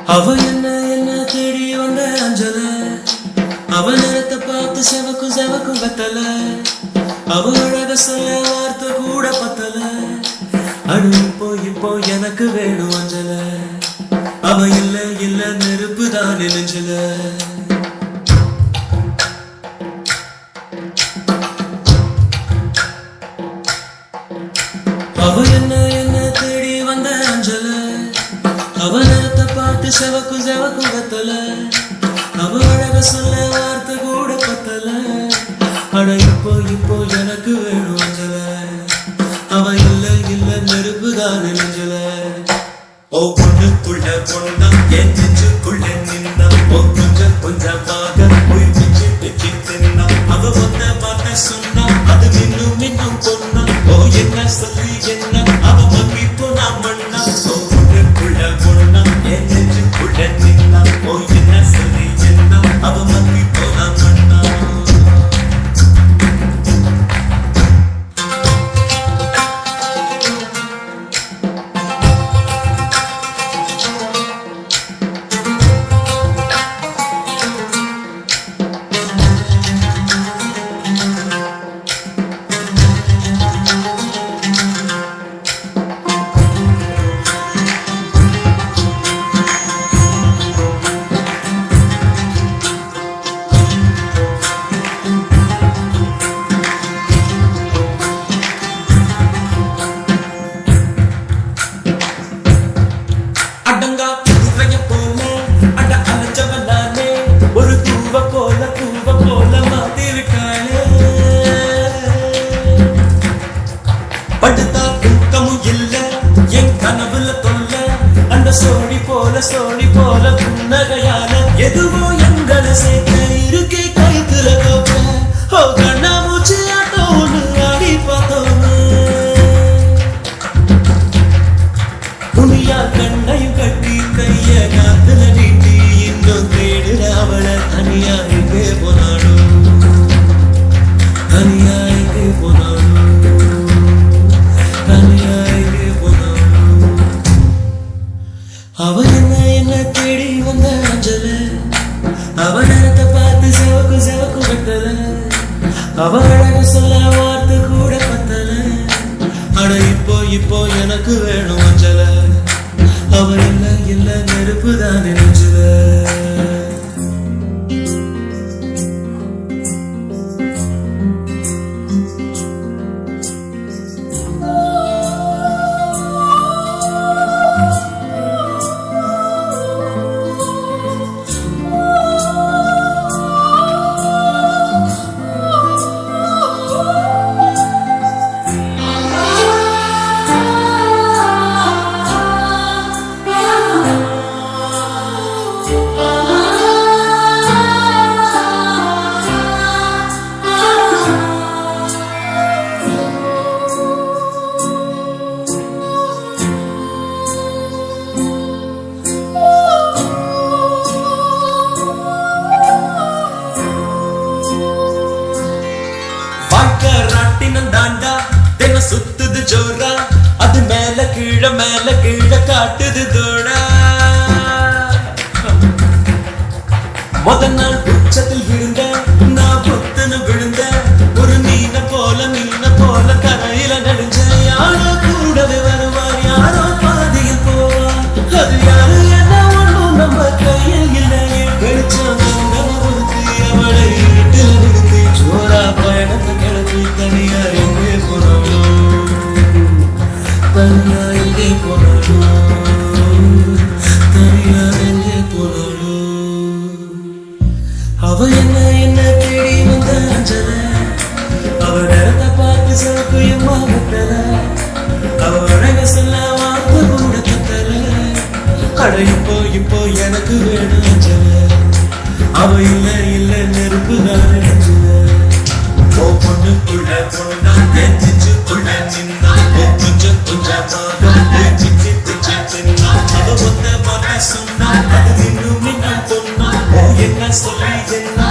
அவ என்ன என்ன தேடி வந்த அஞ்சல அவ நேரத்தை பார்த்து செவக்கும் செவக்கும் வெத்தல அவ அழக சொல்ல வார்த்தை கூட பத்தல அடு இப்போ இப்போ எனக்கு வேணும் அஞ்சல அவ இல்ல இல்ல நெருப்பு தான் நெஞ்சல அவ என்ன என்ன தேடி வந்த அஞ்சல அவ நேரத்தை பார்த்து செவக்கும் செவக்கும் வெத்தல அவ அழக சொல்ல வார்த்தை கூட பத்தல அட இப்போ இப்போ எனக்கு வேணும் அஞ்சல அவ இல்ல இல்ல நெருப்பு தான் நெஞ்சல ஓ பொண்ணுக்குள்ள பொண்ணா என் நெஞ்சுக்குள்ள நின்னா ஓ கொஞ்சம் கொஞ்சமாக போய் பிச்சு பிச்சு தின்னா அவ வந்த வார்த்தை சொன்னா அது மின்னும் மின்னும் பொண்ணா ஓ என்ன சொல்லி என்ன அவ மங்கி போனா மண்ணா ஓ பொண்ணுக்குள்ள பொண்ணா என் நெஞ்சுக்குள்ள நின்னா ஓ என்ன சொல்லி என்ன அவ மங்கி போனா மண்ணா அடங்கா குதிரைய போல அட அலைஞ்சவன் நானே ஒரு தூவ போல தூவ போல மாத்திருக்காளே படுத்தா தூக்கமும் இல்ல என் கனவுல தொல்ல அந்த சோழி போல சோழி போல புன்னகையால எதுவோ எங்களை சேர்க்க இருக்கே கைத்துல கோப்ப ஓ கண்ணா மூச்சு ஆட்டம் ஒண்ணு ஆடி பார்த்தோன்னு துணியா கண்ணையும் கட்டி கைய காத்துல நீட்டி இன்னும் தேடுற அவள தனியா எங்கே போனாலும் தனியா எங்கே போனாலும் தனியா எங்கே போனாலும் அவ என்ன என்ன தேடி வந்த அஞ்சல அவ நேரத்தை பார்த்து செவக்கு செவக்கு வெட்டல அவ அழக சொல்ல வார்த்தை கூட பத்தல அட இப்போ இப்போ எனக்கு வேணும் அஞ்சல அவ இல்ல இல்ல நெருப்பு தான் நெஞ்சல வாழ்க்கை ராட்டினம் தாண்டா தினம் சுத்துது ஜோரா அது மேல கீழ மேல கீழ காட்டுது தோடா முத நாள் உச்சத்தில் விழுந்த நான் புத்துன்னு விழுந்த ஒரு மீன போல மீன போல கரையில நடிஞ்ச யாரோ கூடவே வருவார் யாரோ பாதியில் போவார் அது யாரு என்ன ஒண்ணும் நம்ம கையில் இல்லையே வெளிச்சம் ஒதுக்கி அவளை இருட்டில் நிறுத்தி ஜோரா பயணத்தை கிளப்பி தனியா எங்கே போனாலும் தனியா எங்கே போனாலும் தனியா எங்கே போனாலும் அவ என்ன என்ன தேடி வந்த அஞ்சல அவ நேரத்தை பார்த்து சிறப்பு எம்மா விட்டல அவ அழக சொல்ல வார்த்தை கூட தத்தல அட இப்போ இப்போ எனக்கு வேணும் அஞ்சல அவ இல்ல இல்ல நெருப்பு தான் நெஞ்சல ஓ பொண்ணுக்குள்ள பொண்ணா நெஞ்சுக்குள்ள நின்னா ஓ கொஞ்சம் கொஞ்சமாக போய் பிச்சு பிச்சு தின்னா அவ ஒத்த வார்த்தை சொன்னா அது இன்னும் இன்னும் பொண்ணா ஓ என்ன சொல்லி என்ன